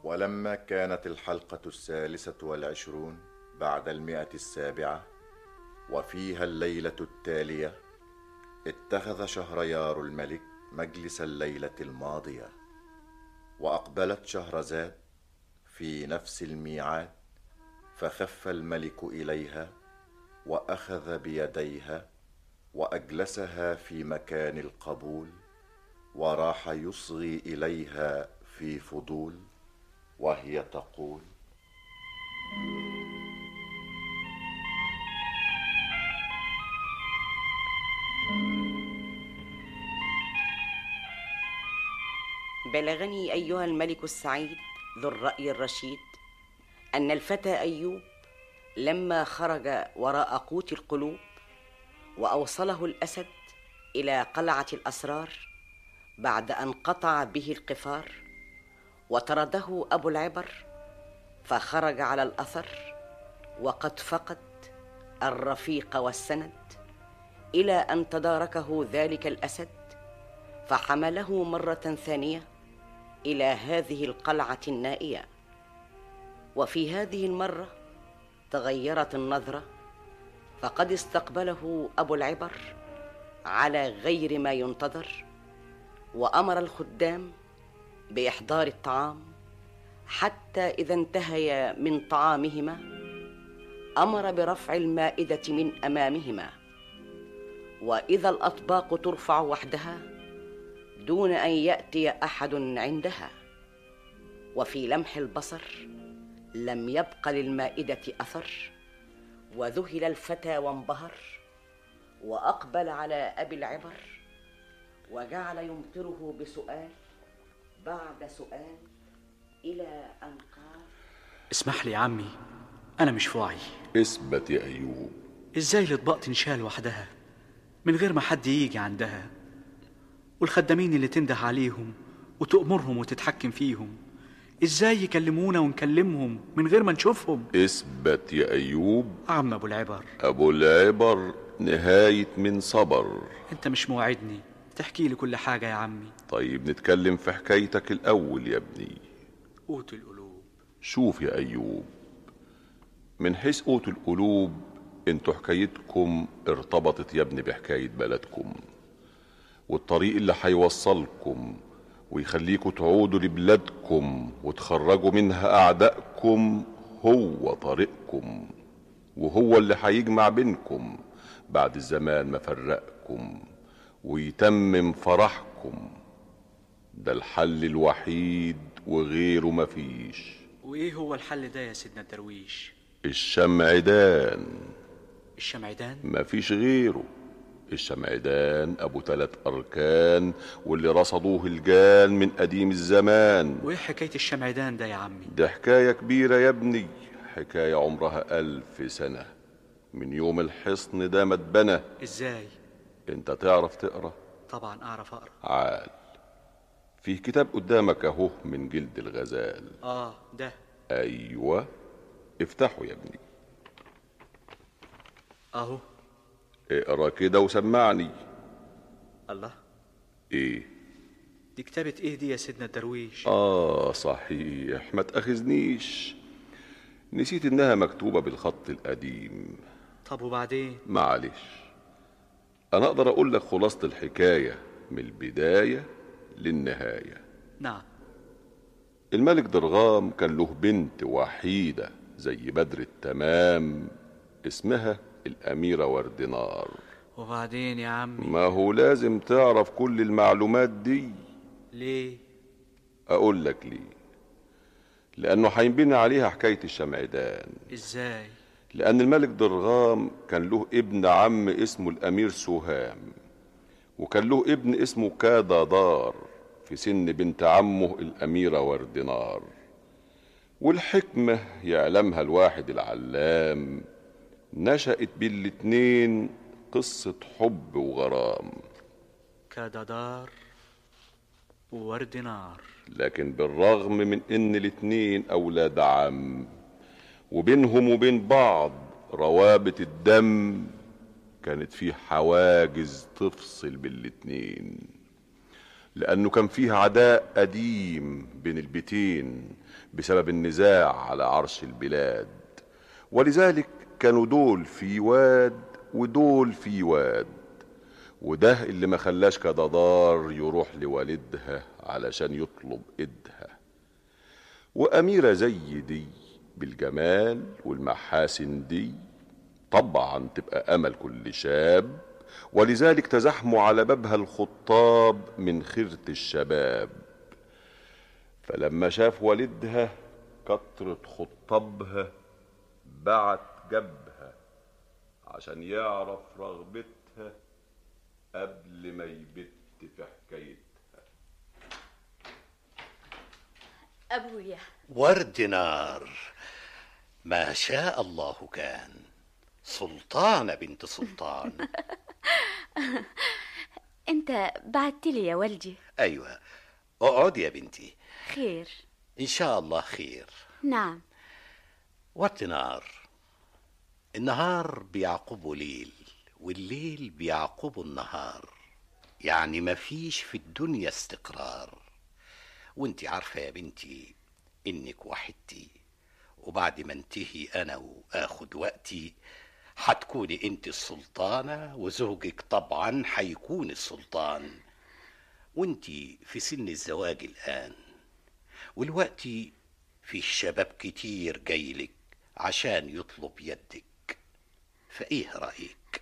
ولما كانت الحلقة الثالثة والعشرون بعد المئة السابعة وفيها الليلة التالية اتخذ شهريار الملك مجلس الليلة الماضية وأقبلت شهرزاد في نفس الميعاد فخف الملك إليها وأخذ بيديها وأجلسها في مكان القبول وراح يصغي إليها في فضول وهي تقول بلغني ايها الملك السعيد ذو الراي الرشيد ان الفتى ايوب لما خرج وراء قوت القلوب واوصله الاسد الى قلعه الاسرار بعد ان قطع به القفار وطرده ابو العبر فخرج على الاثر وقد فقد الرفيق والسند الى ان تداركه ذلك الاسد فحمله مره ثانيه الى هذه القلعه النائيه وفي هذه المره تغيرت النظره فقد استقبله ابو العبر على غير ما ينتظر وامر الخدام باحضار الطعام حتى اذا انتهيا من طعامهما امر برفع المائده من امامهما واذا الاطباق ترفع وحدها دون ان ياتي احد عندها وفي لمح البصر لم يبق للمائده اثر وذهل الفتى وانبهر واقبل على ابي العبر وجعل يمطره بسؤال بعد سؤال الى ان قال اسمح لي يا عمي انا مش في وعي اثبت يا ايوب ازاي الاطباق تنشال وحدها من غير ما حد يجي عندها والخدامين اللي تنده عليهم وتأمرهم وتتحكم فيهم ازاي يكلمونا ونكلمهم من غير ما نشوفهم اثبت يا ايوب عم ابو العبر ابو العبر نهاية من صبر انت مش موعدني تحكي لي كل حاجة يا عمي طيب نتكلم في حكايتك الاول يا ابني قوت القلوب شوف يا ايوب من حيث قوت القلوب انتوا حكايتكم ارتبطت يا ابني بحكاية بلدكم والطريق اللي هيوصلكم ويخليكوا تعودوا لبلادكم وتخرجوا منها أعدائكم هو طريقكم وهو اللي هيجمع بينكم بعد الزمان ما فرقكم ويتمم فرحكم ده الحل الوحيد وغيره مفيش وايه هو الحل ده يا سيدنا الدرويش الشمعدان الشمعدان مفيش غيره الشمعدان ابو تلات اركان واللي رصدوه الجان من قديم الزمان وايه حكاية الشمعدان ده يا عمي ده حكاية كبيرة يا ابني حكاية عمرها ألف سنة من يوم الحصن ده ما اتبنى ازاي انت تعرف تقرا طبعا اعرف اقرا عال فيه كتاب قدامك اهو من جلد الغزال اه ده ايوه افتحه يا ابني اهو اقرا كده وسمعني الله ايه دي كتابة ايه دي يا سيدنا الدرويش اه صحيح ما تاخذنيش نسيت انها مكتوبة بالخط القديم طب وبعدين معلش انا اقدر اقول لك خلاصة الحكاية من البداية للنهاية نعم الملك درغام كان له بنت وحيدة زي بدر التمام اسمها الأميرة وردنار وبعدين يا عمي ما هو لازم تعرف كل المعلومات دي ليه أقول لك ليه لأنه هينبني عليها حكاية الشمعدان ازاي لأن الملك درغام كان له ابن عم اسمه الأمير سوهام وكان له ابن اسمه كادادار في سن بنت عمه الأميرة وردنار والحكمة يعلمها الواحد العلام نشأت بالاتنين قصة حب وغرام كددار وورد نار لكن بالرغم من ان الاتنين اولاد عم وبينهم وبين بعض روابط الدم كانت في حواجز تفصل بالاتنين لأنه كان فيه عداء قديم بين البيتين بسبب النزاع على عرش البلاد ولذلك كانوا دول في واد ودول في واد وده اللي ما خلاش كددار يروح لوالدها علشان يطلب ايدها وأميرة زي دي بالجمال والمحاسن دي طبعا تبقى أمل كل شاب ولذلك تزحموا على بابها الخطاب من خيرة الشباب فلما شاف والدها كترة خطابها بعت جبهة عشان يعرف رغبتها قبل ما يبت في حكايتها أبويا ورد نار ما شاء الله كان سلطانة بنت سلطان أنت بعت لي يا والدي أيوة اقعد يا بنتي خير إن شاء الله خير نعم ورد نار النهار بيعقبه ليل والليل بيعقبه النهار يعني مفيش في الدنيا استقرار وانت عارفة يا بنتي انك وحدتي وبعد ما انتهي انا واخد وقتي هتكوني انت السلطانة وزوجك طبعا هيكون السلطان وانت في سن الزواج الان والوقت في شباب كتير جايلك عشان يطلب يدك فايه رأيك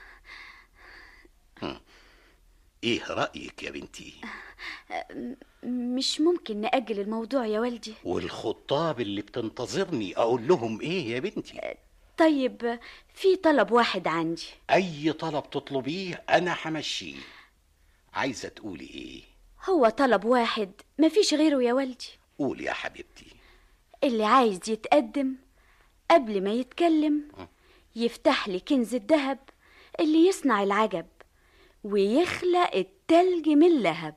هم. ايه رأيك يا بنتي مش ممكن نأجل الموضوع يا والدي والخطاب اللي بتنتظرني اقول لهم ايه يا بنتي طيب في طلب واحد عندي اي طلب تطلبيه انا همشيه عايزه تقولي ايه هو طلب واحد مفيش غيره يا والدي قولي يا حبيبتي اللي عايز يتقدم قبل ما يتكلم يفتح لي كنز الذهب اللي يصنع العجب ويخلق التلج من لهب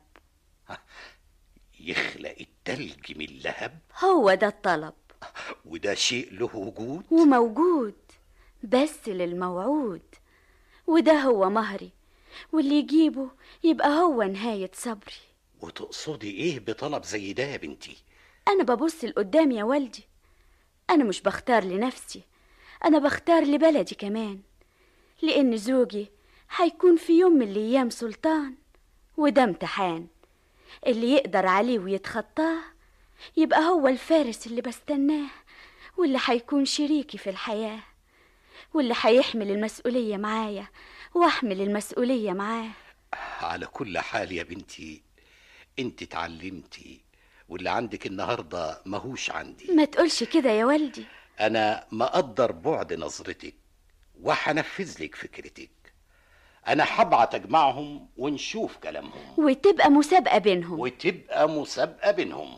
يخلق التلج من لهب هو ده الطلب وده شيء له وجود وموجود بس للموعود وده هو مهري واللي يجيبه يبقى هو نهاية صبري وتقصدي ايه بطلب زي ده يا بنتي أنا ببص لقدام يا والدي أنا مش بختار لنفسي أنا بختار لبلدي كمان لأن زوجي هيكون في يوم من الأيام سلطان وده امتحان اللي يقدر عليه ويتخطاه يبقى هو الفارس اللي بستناه واللي هيكون شريكي في الحياة واللي هيحمل المسؤولية معايا واحمل المسؤولية معاه على كل حال يا بنتي انت اتعلمتي واللي عندك النهارده ماهوش عندي ما تقولش كده يا والدي انا مقدر بعد نظرتك وهنفذ لك فكرتك انا هبعت اجمعهم ونشوف كلامهم وتبقى مسابقة بينهم وتبقى مسابقه بينهم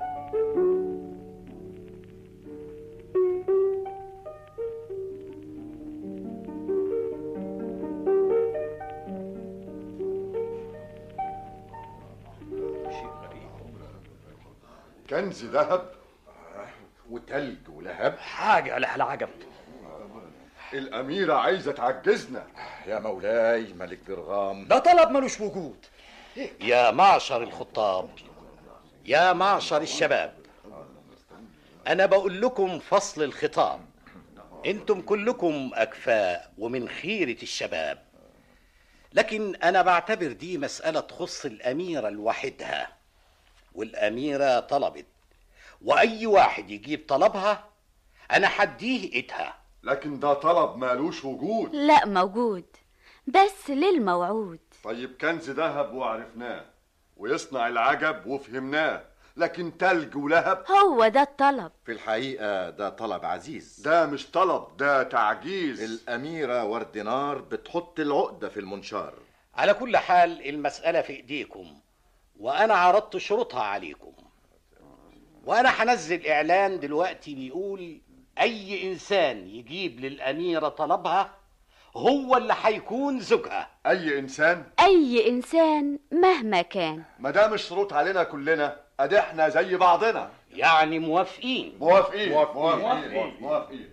كنز ذهب وتلج ولهب حاجة لها العجب الأميرة عايزة تعجزنا يا مولاي ملك درغام ده طلب ملوش وجود يا معشر الخطاب يا معشر الشباب انا بقول لكم فصل الخطاب انتم كلكم اكفاء ومن خيره الشباب لكن انا بعتبر دي مساله تخص الاميره لوحدها والاميره طلبت واي واحد يجيب طلبها انا حديه ايدها لكن ده طلب مالوش وجود لا موجود بس للموعود طيب كنز ذهب وعرفناه ويصنع العجب وفهمناه لكن تلج ولهب هو ده الطلب في الحقيقة ده طلب عزيز ده مش طلب ده تعجيز الأميرة وردنار بتحط العقدة في المنشار على كل حال المسألة في إيديكم وأنا عرضت شروطها عليكم وأنا هنزل إعلان دلوقتي بيقول أي إنسان يجيب للأميرة طلبها هو اللي هيكون زوجها اي انسان أي إنسان مهما كان ما ده مش شروط علينا كلنا ادي احنا زي بعضنا يعني موافقين موافقين موافقين. موافقين موافقين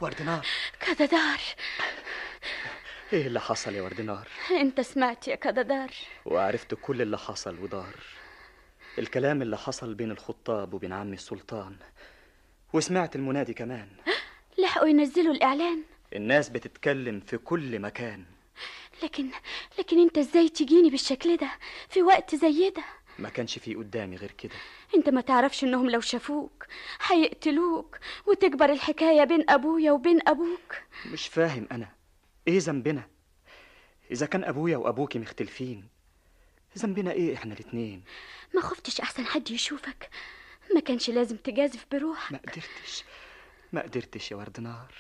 وردنار كددار ايه اللي حصل يا وردنار انت سمعت يا كددار وعرفت كل اللي حصل ودار الكلام اللي حصل بين الخطاب وبين عمي السلطان وسمعت المنادي كمان لحقوا ينزلوا الاعلان الناس بتتكلم في كل مكان لكن لكن انت ازاي تجيني بالشكل ده في وقت زي ده ما كانش في قدامي غير كده انت ما تعرفش انهم لو شافوك هيقتلوك وتكبر الحكاية بين ابويا وبين ابوك مش فاهم انا ايه ذنبنا اذا كان ابويا وابوكي مختلفين ذنبنا ايه احنا الاتنين ما خفتش احسن حد يشوفك ما كانش لازم تجازف بروحك ما قدرتش ما قدرتش يا وردنار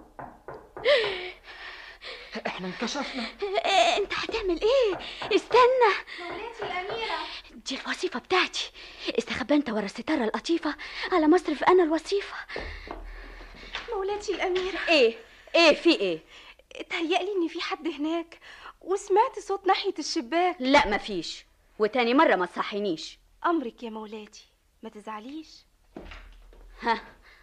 احنا انكشفنا إيه انت هتعمل ايه استنى مولاتي الأميرة دي الوظيفة بتاعتي استخبى انت ورا الستارة القطيفة على مصرف انا الوظيفة مولاتي الأميرة ايه ايه في ايه تهيألي إن في حد هناك وسمعت صوت ناحية الشباك لا مفيش وتاني مرة ما تصحينيش أمرك يا مولاتي ما تزعليش ها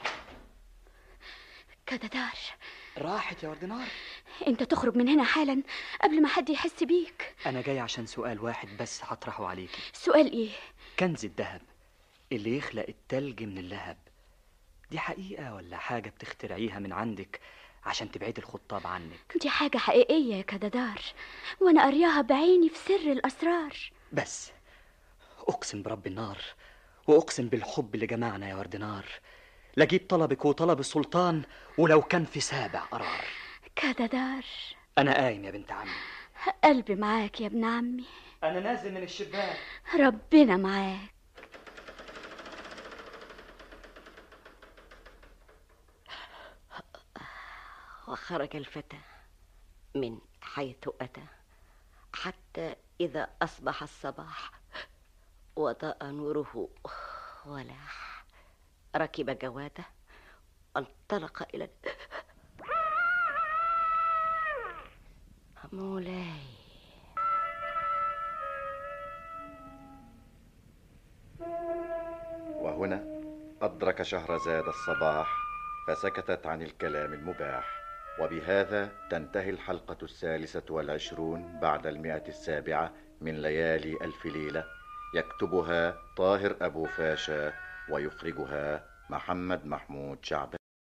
كددار راحت يا وردنار انت تخرج من هنا حالا قبل ما حد يحس بيك انا جاي عشان سؤال واحد بس هطرحه عليكي سؤال ايه كنز الذهب اللي يخلق التلج من اللهب دي حقيقة ولا حاجة بتخترعيها من عندك عشان تبعدي الخطاب عنك دي حاجة حقيقية يا كددار وانا قرياها بعيني في سر الاسرار بس اقسم برب النار واقسم بالحب اللي جمعنا يا ورد نار لجيب طلبك وطلب السلطان ولو كان في سابع قرار كددار انا قايم يا بنت عمي قلبي معاك يا ابن عمي انا نازل من الشباك ربنا معاك وخرج الفتى من حيث أتى حتى إذا أصبح الصباح وضاء نوره ولاح ركب جواده انطلق إلى مولاي وهنا أدرك شهرزاد الصباح فسكتت عن الكلام المباح وبهذا تنتهي الحلقة الثالثة والعشرون بعد المئة السابعة من ليالي ألف ليلة يكتبها طاهر أبو فاشا ويخرجها محمد محمود شعبان